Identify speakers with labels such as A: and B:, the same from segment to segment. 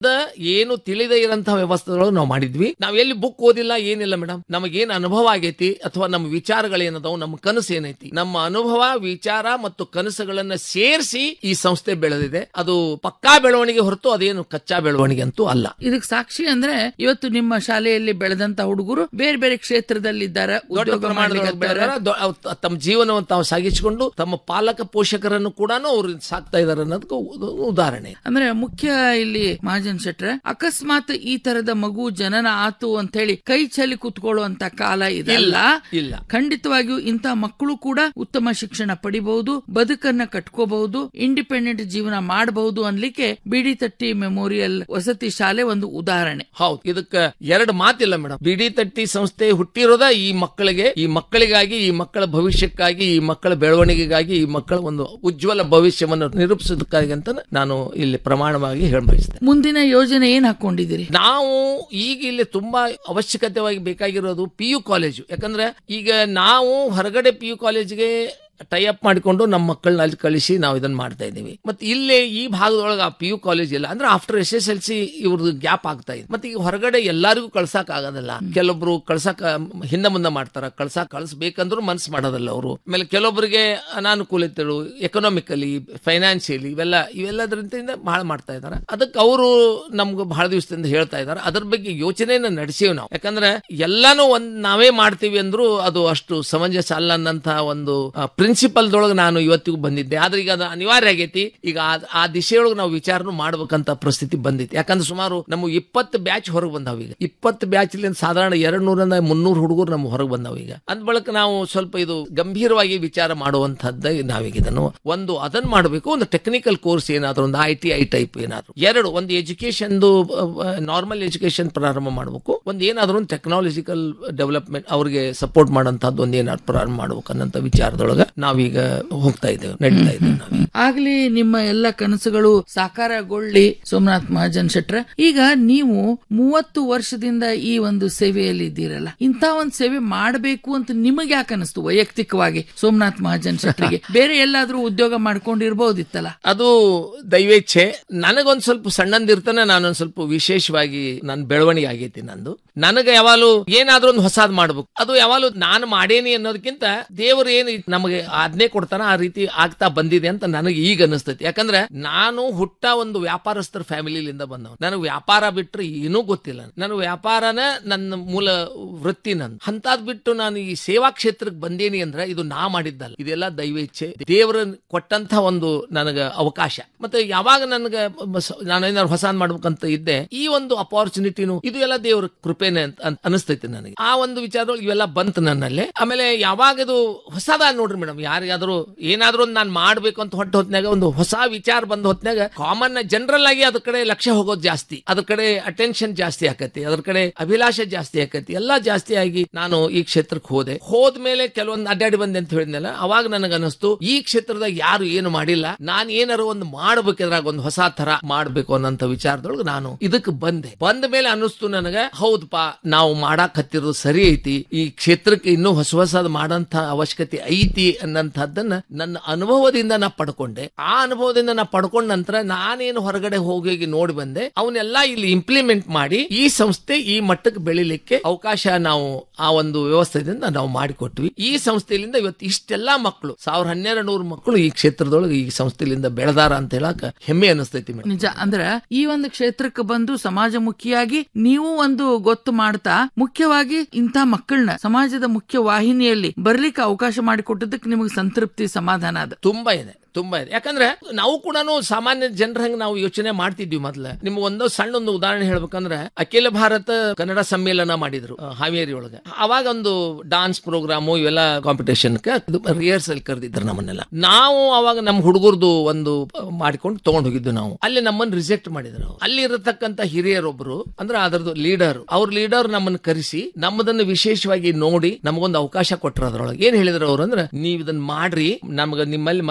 A: ಏನು ತಿಳಿದೇ ಇರಂತಹ ವ್ಯವಸ್ಥೆಗಳು ನಾವು ಮಾಡಿದ್ವಿ ನಾವ್ ಎಲ್ಲಿ ಬುಕ್ ಓದಿಲ್ಲ ಏನಿಲ್ಲ ಮೇಡಮ್ ನಮಗೇನ್ ಅನುಭವ ಆಗೈತಿ ಅಥವಾ ನಮ್ಮ ವಿಚಾರಗಳೇನದಾವು ನಮ್ಮ ಕನಸು ಏನೈತಿ ನಮ್ಮ ಅನುಭವ ವಿಚಾರ ಮತ್ತು ಕನಸುಗಳನ್ನ ಸೇರಿಸಿ ಈ ಸಂಸ್ಥೆ ಬೆಳೆದಿದೆ ಅದು ಪಕ್ಕಾ ಬೆಳವಣಿಗೆ ಹೊರತು ಅದೇನು ಕಚ್ಚಾ ಬೆಳವಣಿಗೆ ಅಂತೂ ಅಲ್ಲ
B: ಇದಕ್ ಸಾಕ್ಷಿ ಅಂದ್ರೆ ಇವತ್ತು ನಿಮ್ಮ ಶಾಲೆಯಲ್ಲಿ ಬೆಳೆದಂತ ಹುಡುಗರು ಬೇರೆ ಬೇರೆ ಕ್ಷೇತ್ರದಲ್ಲಿದ್ದಾರೆ
A: ದೊಡ್ಡ
B: ಉದ್ಯೋಗ
A: ಪ್ರಮಾಣದೊಳಗೆ
B: ಮಾಡ್ಲಿಕತ್ತಾರ.
A: ಬೆಳೆದಾರ. ದೊ- ಅವ್ ತ- ತಮ್ಮ ಜೀವನವನ್ನು ತಾವು ಸಾಗಿಸಿಕೊಂಡು ತಮ್ಮ ಪಾಲಕ ಪೋಷಕರನ್ನು ಕೂಡ ಅವರು ಸಾಕ್ತಾ ಇದಾರೆ ಅನ್ನೋದಕ್ಕೆ ಉ- ಉದಾಹರಣೆ
B: ಅಂದ್ರೆ ಮುಖ್ಯ ಇಲ್ಲಿ ಮಹಾಜನ್ ಶೆಟ್ರೆ ಅಕಸ್ಮಾತ್ ಈ ತರದ ಮಗು ಜನನ ಆತು ಅಂತ ಹೇಳಿ ಕೈ ಚಲಿ ಕುತ್ಕೊಳ್ಳುವಂತ ಕಾಲ ಇದಲ್ಲ
A: ಇಲ್ಲ
B: ಖಂಡಿತವಾಗಿಯೂ ಇಂಥ ಮಕ್ಕಳು ಕೂಡ ಉತ್ತಮ ಶಿಕ್ಷಣ ಪಡಿಬಹುದು ಬದುಕನ್ನ ಕಟ್ಕೋಬಹುದು ಇಂಡಿಪೆಂಡೆಂಟ್ ಜೀವನ ಮಾಡಬಹುದು ಅನ್ಲಿಕ್ಕೆ ಬಿಡಿ ತಟ್ಟಿ ಮೆಮೋರಿಯಲ್ ವಸತಿ ಶಾಲೆ ಒಂದು ಉದಾಹರಣೆ
A: ಹೌದು ಇದಕ್ಕ ಎರಡು ಮಾತಿಲ್ಲ ಮೇಡಮ್ ಬಿಡಿ ತಟ್ಟಿ ಸಂಸ್ಥೆ ಹುಟ್ಟಿರೋದ ಈ ಮಕ್ಕಳಿಗೆ ಈ ಮಕ್ಕಳಿಗಾಗಿ ಈ ಮಕ್ಕಳ ಭವಿಷ್ಯಕ್ಕಾಗಿ ಈ ಮಕ್ಕಳ ಬೆಳವಣಿಗೆಗಾಗಿ ಈ ಮಕ್ಕಳ ಒಂದು ಉಜ್ವಲ ಭವಿಷ್ಯವನ್ನು ನಿರೂಪಿಸೋದಕ್ಕಾಗಿ ಅಂತ ನಾನು ಇಲ್ಲಿ ಪ್ರಮಾಣವಾಗಿ ಹೇಳ ಬಯಸ್ತೇನೆ
B: ಮುಂದಿನ ಯೋಜನೆ ಏನ್ ಹಾಕೊಂಡಿದ್ದೀರಿ
A: ನಾವು ಈಗ ಇಲ್ಲಿ ತುಂಬಾ ಅವಶ್ಯಕತೆವಾಗಿ ಬೇಕಾಗಿರೋದು ಪಿ ಯು ಕಾಲೇಜು ಯಾಕಂದ್ರೆ ಈಗ ನಾವು ಹೊರಗಡೆ ಪಿ ಯು ಕಾಲೇಜ್ಗೆ ಟೈ ಅಪ್ ಮಾಡಿಕೊಂಡು ನಮ್ಮ ಮಕ್ಕಳನ್ನ ಅಲ್ಲಿ ಕಳಿಸಿ ನಾವು ಇದನ್ನ ಮಾಡ್ತಾ ಇದ್ದೀವಿ ಮತ್ತೆ ಇಲ್ಲೇ ಈ ಭಾಗದೊಳಗೆ ಆ ಪಿ ಯು ಕಾಲೇಜ್ ಇಲ್ಲ ಅಂದ್ರೆ after S S L C ಇವ್ರದ್ದು ಗ್ಯಾಪ್ ಆಗ್ತಾ ಇದೆ ಮತ್ತೆ ಈಗ ಹೊರಗಡೆ ಎಲ್ಲರಿಗೂ ಕಳ್ಸಕ್ ಆಗೋದಿಲ್ಲ ಕೆಲವೊಬ್ರು ಕಳ್ಸಕ್ ಹಿಂದೆ ಮುಂದೆ ಮಾಡ್ತಾರ ಕಳ್ಸಕ್ ಕಳಿಸ್ಬೇಕಂದ್ರೂ ಮನ್ಸು ಮಾಡೋದಲ್ಲ ಅವರು ಆಮೇಲೆ ಕೆಲವೊಬ್ಬರಿಗೆ ಅನಾನುಕೂಲತೆಗಳು ಎಕನಾಮಿಕಲಿ ಫೈನಾನ್ಷಿಯಲಿ ಇವೆಲ್ಲ ಇವೆಲ್ಲದ್ರಿಂದ ಬಹಳ ಮಾಡ್ತಾ ಇದಾರೆ ಅದಕ್ಕೆ ಅವರು ನಮ್ಗೆ ಬಹಳ ದಿವಸದಿಂದ ಹೇಳ್ತಾ ಇದಾರೆ ಅದ್ರ ಬಗ್ಗೆ ಯೋಚನೆಯನ್ನ ನಡೆಸೀವಿ ನಾವು ಯಾಕಂದ್ರೆ ಎಲ್ಲಾನು ಒಂದ್ ನಾವೇ ಮಾಡ್ತೀವಿ ಅಂದ್ರೂ ಅದು ಅಷ್ಟು ಸಮಂಜಸ ಅಲ್ಲ ಅನ್ನಂತ ಒಂದು ಪ್ರಿನ್ಸಿಪಲ್ ದೊಳಗೆ ನಾನು ಇವತ್ತಿಗೂ ಬಂದಿದ್ದೆ ಆದ್ರೆ ಈಗ ಅದು ಅನಿವಾರ್ಯ ಆಗೈತಿ ಈಗ ಆ- ಆ ದಿಶೆಯೊಳಗೆ ನಾವು ವಿಚಾರನು ಮಾಡ್ಬೇಕಂತ ಪರಿಸ್ಥಿತಿ ಬಂದಿತ್ತು ಯಾಕಂದ್ರೆ ಸುಮಾರು ನಮ್ಮ ಇಪ್ಪತ್ತು ಬ್ಯಾಚ್ ಹೊರಗೆ ಬಂದಾವ ಈಗ ಇಪ್ಪತ್ತು ಬ್ಯಾಚ್ ಸಾಧಾರಣ ಎರಡ್ ನೂರಿಂದ ಮುನ್ನೂರು ಹುಡುಗರು ನಮ್ಮ ಹೊರಗೆ ಬಂದಾವ ಈಗ ಅಂದ ಬಳಿಕ ನಾವು ಸ್ವಲ್ಪ ಇದು ಗಂಭೀರವಾಗಿ ವಿಚಾರ ಮಾಡುವಂತಹದ್ದ ನಾವೀಗ ಇದನ್ನು ಒಂದು ಅದನ್ನ ಮಾಡಬೇಕು ಒಂದು ಟೆಕ್ನಿಕಲ್ ಕೋರ್ಸ್ ಏನಾದ್ರು ಒಂದು ಐ ಟಿ ಐ ಟೈಪ್ ಏನಾದ್ರು ಎರಡು ಒಂದು ಎಜುಕೇಶನ್ ನಾರ್ಮಲ್ ಎಜುಕೇಶನ್ ಪ್ರಾರಂಭ ಮಾಡಬೇಕು ಒಂದು ಏನಾದ್ರು ಒಂದು ಟೆಕ್ನಾಲಜಿಕಲ್ ಡೆವಲಪ್ಮೆಂಟ್ ಅವ್ರಿಗೆ ಸಪೋರ್ಟ್ ಮಾಡೋಂಥದ್ದು ಒಂದು ಏನಾದ್ರು ಪ್ರಾರಂಭ ಮಾಡ್ಬೇಕು ಅನ್ನೋಂಥ ವಿಚಾರದೊಳಗೆ ನಾವೀಗ ಹೋಗ್ತಾ ಇದ್ದೇವೆ ನಡೀತಾ ಇದ್ದೇವೆ ನಾವು
B: ಆಗ್ಲಿ ನಿಮ್ಮ ಎಲ್ಲ ಕನಸುಗಳು ಸಾಕಾರಗೊಳ್ಳಿ ಸೋಮನಾಥ್ ಮಹಾಜನ್ ಶೆಟ್ರ ಈಗ ನೀವು ಮೂವತ್ತು ವರ್ಷದಿಂದ ಈ ಒಂದು ಸೇವೆಯಲ್ಲಿ ಇದ್ದೀರಲ್ಲ ಇಂಥ ಒಂದು ಸೇವೆ ಮಾಡಬೇಕು ಅಂತ ನಿಮಗೆ ಯಾಕೆ ಅನಿಸ್ತು ವೈಯಕ್ತಿಕವಾಗಿ ಸೋಮನಾಥ್ ಮಹಾಜನ್ ಶೆಟ್ರಿಗೆ ಬೇರೆ ಎಲ್ಲಾದ್ರೂ ಉದ್ಯೋಗ ಮಾಡ್ಕೊಂಡಿರ್ಬೋದಿತ್ತಲ್ಲ
A: ಅದು ದೈವೇಚ್ಛೆ ನನಗೊಂದ್ ಸ್ವಲ್ಪ ಸಣ್ಣಂದಿರ್ತಾನೆ ನಾನೊಂದ್ ಸ್ವಲ್ಪ ವಿಶೇಷವಾಗಿ ನನ್ನ ಬೆಳವಣಿಗೆ ಆಗೈತಿ ನಂದು ನನಗೆ ಯಾವಾಗಲೂ ಏನಾದ್ರೂ ಒಂದು ಹೊಸಾದ್ ಮಾಡ್ಬೇಕು ಅದು ಯಾವಾಗಲೂ ನಾನು ಮಾಡೇನಿ ಅನ್ನೋದಕ್ಕಿಂತ ದೇವರು ಏನು ನಮಗೆ ಆಜ್ಞೆ ಕೊಡ್ತಾನ ಆ ರೀತಿ ಆಗ್ತಾ ಬಂದಿದೆ ಅಂತ ನನಗೆ ಈಗ ಅನಿಸ್ತೈತಿ ಯಾಕಂದ್ರೆ ನಾನು ಹುಟ್ಟ ಒಂದು ವ್ಯಾಪಾರಸ್ಥರ ಫ್ಯಾಮಿಲಿಯಿಂದ ಬಂದವ ನನಗೆ ವ್ಯಾಪಾರ ಬಿಟ್ರೆ ಏನೂ ಗೊತ್ತಿಲ್ಲ ನಾನು ವ್ಯಾಪಾರನ ನನ್ನ ಮೂಲ ವೃತ್ತಿ ನಂದು ಅಂತಾದ್ ಬಿಟ್ಟು ನಾನು ಈ ಸೇವಾ ಕ್ಷೇತ್ರಕ್ಕೆ ಬಂದೇನಿ ಅಂದ್ರೆ ಇದು ನಾ ಮಾಡಿದ್ದಲ್ಲ ಇದೆಲ್ಲ ದೈವೇಚ್ಛೆ ದೇವರ ಕೊಟ್ಟಂತ ಒಂದು ನನಗೆ ಅವಕಾಶ ಮತ್ತೆ ಯಾವಾಗ ನನಗೆ ನಾನು ಏನಾದ್ರು ಹೊಸ ಮಾಡ್ಬೇಕಂತ ಇದ್ದೆ ಈ ಒಂದು ಅಪಾರ್ಚುನಿಟಿನು ಇದು ಎಲ್ಲ ದೇವರ ಕೃಪೆನೆ ಅಂತ ಅನ್- ಅನಿಸ್ತೈತಿ ನನಗೆ ಆ ಒಂದು ವಿಚಾರದೊಳಗೆ ಇವೆಲ್ಲ ಬಂತು ನನ್ನಲ್ಲಿ ಆಮೇಲೆ ಯಾವಾಗ ಇದು ಹೊಸದ ನೋಡ್ರಿ ಮೇಡಮ್ ಯಾರಿಗಾದ್ರೂ ಏನಾದ್ರೂ ಒಂದು ನಾನು ಮಾಡ್ಬೇಕು ಅಂತ ಹೊಟ್ಟ ಹೊತ್ನ್ಯಾಗ ಒಂದು ಹೊಸ ವಿಚಾರ ಬಂದ ಹೊತ್ನ್ಯಾಗ ಕಾಮನ್ ಜನರಲ್ ಆಗಿ ಅದ್ರ ಕಡೆ ಲಕ್ಷ್ಯ ಹೋಗೋದು ಜಾಸ್ತಿ ಅದ್ರ ಕಡೆ ಅಟೆನ್ಷನ್ ಜಾಸ್ತಿ ಆಕತಿ ಅದ್ರ ಕಡೆ ಅಭಿಲಾಷೆ ಜಾಸ್ತಿ ಆಕತಿ ಎಲ್ಲಾ ಜಾಸ್ತಿ ಆಗಿ ನಾನು ಈ ಕ್ಷೇತ್ರಕ್ಕೆ ಹೋದೆ ಹೋದ್ಮೇಲೆ ಕೆಲವೊಂದು ಅಡ್ಡಾಡಿ ಬಂದೆ ಅಂತ ಹೇಳಿದ್ನಲ್ಲ ಅವಾಗ ನನಗೆ ಅನಿಸ್ತು ಈ ಕ್ಷೇತ್ರದಾಗ ಯಾರು ಏನು ಮಾಡಿಲ್ಲ ನಾನು ಏನಾರು ಒಂದು ಮಾಡ್ಬೇಕಿದ್ರಾಗ ಒಂದು ಹೊಸ ತರ ಮಾಡ್ಬೇಕು ಅನ್ನೋಂಥ ವಿಚಾರದೊಳಗೆ ನಾನು ಇದಕ್ಕೆ ಬಂದೆ ಬಂದ ಮೇಲೆ ಅನಿಸ್ತು ನನಗೆ ಹೌದಪ್ಪ ನಾವು ಮಾಡಾಕ್ ಹತ್ತಿರೋದು ಸರಿ ಐತಿ ಈ ಕ್ಷೇತ್ರಕ್ಕೆ ಇನ್ನೂ ಹೊಸ ಹೊಸದ್ ಮಾಡಂತ ಅವಶ್ಯಕತೆ ಐತಿ ಅನ್ನಂಥದ್ದನ್ನ ನನ್ನ ಅನುಭವದಿಂದ ನಾ ಪಡ್ಕೊಂಡೆ ಆ ಅನುಭವದಿಂದ ನಾ ಪಡ್ಕೊಂಡ ನಂತರ ನಾನೇನು ಹೊರಗಡೆ ಹೋಗಿ ನೋಡಿ ಬಂದೆ ಅವನ್ನೆಲ್ಲ ಇಲ್ಲಿ ಇಂಪ್ಲಿಮೆಂಟ್ ಮಾಡಿ ಈ ಸಂಸ್ಥೆ ಈ ಮಟ್ಟಕ್ಕೆ ಬೆಳಿಲಿಕ್ಕೆ ಅವಕಾಶ ನಾವು ಆ ಒಂದು ವ್ಯವಸ್ಥೆದಿಂದ ನಾವು ಮಾಡಿಕೊಟ್ವಿ ಈ ಸಂಸ್ಥೆಯಿಂದ ಇವತ್ತು ಇಷ್ಟೆಲ್ಲಾ ಮಕ್ಕಳು ಸಾವಿರ ಹನ್ನೆರಡು ನೂರು ಮಕ್ಕಳು ಈ ಕ್ಷೇತ್ರದೊಳಗೆ ಈ ಸಂಸ್ಥೆಯಿಂದ ಬೆಳೆದಾರ ಅಂತ ಹೇಳಕ್ ಹೆಮ್ಮೆ ಅನಿಸ್ತೈತಿ ಮೇಡಮ್
B: ನಿಜ ಅಂದ್ರ ಈ ಒಂದು ಕ್ಷೇತ್ರಕ್ಕೆ ಬಂದು ಸಮಾಜಮುಖಿಯಾಗಿ ನೀವು ಒಂದು ಗೊತ್ತು ಮಾಡ್ತಾ ಮುಖ್ಯವಾಗಿ ಇಂಥ ಮಕ್ಕಳನ್ನ ಸಮಾಜದ ಮುಖ್ಯ ವಾಹಿನಿಯಲ್ಲಿ ಬರ್ಲಿಕ್ಕೆ ಅವಕಾಶ ಮಾಡಿಕೊಟ್ಟದಕ್ಕೆ ನಿಮಗೆ ಸಂತೃಪ್ತಿ ಸಮಾಧಾನ ಅದ
A: ತುಂಬಾ ಇದೆ ತುಂಬಾ ಇದೆ ಯಾಕಂದ್ರೆ ನಾವು ಕೂಡ ಸಾಮಾನ್ಯ ಜನರ ಹಂಗ ನಾವು ಯೋಚನೆ ಮಾಡ್ತಿದ್ವಿ ಮೊದ್ಲ ನಿಮ್ಗೆ ಒಂದು ಸಣ್ಣ ಒಂದು ಉದಾಹರಣೆ ಹೇಳ್ಬೇಕಂದ್ರೆ ಅಖಿಲ ಭಾರತ ಕನ್ನಡ ಸಮ್ಮೇಳನ ಮಾಡಿದ್ರು ಆ, ಹಾವೇರಿ ಒಳಗೆ ಅವಾಗ ಒಂದು ಡಾನ್ಸ್ ಪ್ರೋಗ್ರಾಮು ಇವೆಲ್ಲ ಕಾಂಪಿಟೇಷನ್ ರಿಹರ್ಸಲ್ ಕರೆದಿದ್ರು ನಮ್ಮನ್ನೆಲ್ಲ ನಾವು ಅವಾಗ ನಮ್ಮ ಹುಡುಗರ್ದು ಒಂದು ಆ, ಮಾಡ್ಕೊಂಡು ತಗೊಂಡ್ ಹೋಗಿದ್ದು ನಾವು ಅಲ್ಲಿ ನಮ್ಮನ್ನ ರಿಜೆಕ್ಟ್ ಮಾಡಿದ್ರು ಅವ್ರು. ಅಲ್ಲಿ ಇರತಕ್ಕಂತ ಹಿರಿಯರೊಬ್ರು ಅಂದ್ರೆ ಅದರದ್ದು ಲೀಡರ್ ಅವ್ರ ಲೀಡರ್ ನಮ್ಮನ್ನ ಕರೆಸಿ ನಮ್ಮದನ್ನ ವಿಶೇಷವಾಗಿ ನೋಡಿ ನಮಗೊಂದು ಅವಕಾಶ ಕೊಟ್ಟರು ಅದ್ರೊಳಗೆ ಏನ್ ಹೇಳಿದ್ರು ಅವ್ರು ಅಂದ್ರೆ ನೀವ್ ಇದನ್ನ ಮಾಡ್ರಿ ನಮ್ಗ ನಿಮ್ಮಲ್ಲಿ ಮತ್ತೊಂದ್ಸಲ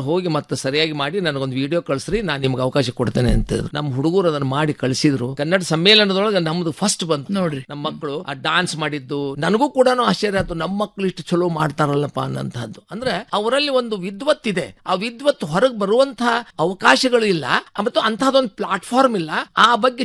A: ಹೋಗಿ ಮತ್ತೆ ಸರಿಯಾಗಿ ಮಾಡಿ ನನಗೊಂದು ವಿಡಿಯೋ ಕಳಿಸ್ರಿ ನಾನು ನಿಮ್ಗೆ ಅವಕಾಶ ಕೊಡ್ತೇನೆ ಅಂತಿದ್ರು ನಮ್ಮ ಹುಡುಗರು ಅದನ್ನ ಮಾಡಿ ಕಳಿಸಿದ್ರು ಕನ್ನಡ ಸಮ್ಮೇಳನದೊಳಗೆ ನಮ್ದು ಫಸ್ಟ್ ಬಂತು
B: ನೋಡ್ರಿ
A: ನಮ್ಮ ಮಕ್ಕಳು ಆ ಡಾನ್ಸ್ ಮಾಡಿದ್ದು ನನಗೂ ಕೂಡ ಆಶ್ಚರ್ಯ ಆಯ್ತು ನಮ್ಮ ಮಕ್ಕಳು ಇಷ್ಟು ಚಲೋ ಮಾಡ್ತಾರಲ್ಲಪ್ಪ ಅನ್ನಂತಹದ್ದು ಅಂದ್ರೆ ಅವರಲ್ಲಿ ಒಂದು ವಿದ್ವತ್ ಇದೆ ಆ ವಿದ್ವತ್ ಹೊರಗೆ ಬರುವಂತಹ ಅವಕಾಶಗಳು ಇಲ್ಲ ಮತ್ತು ಅಂತಹದೊಂದು ಪ್ಲಾಟ್ಫಾರ್ಮ್ ಇಲ್ಲ ಆ ಬಗ್ಗೆ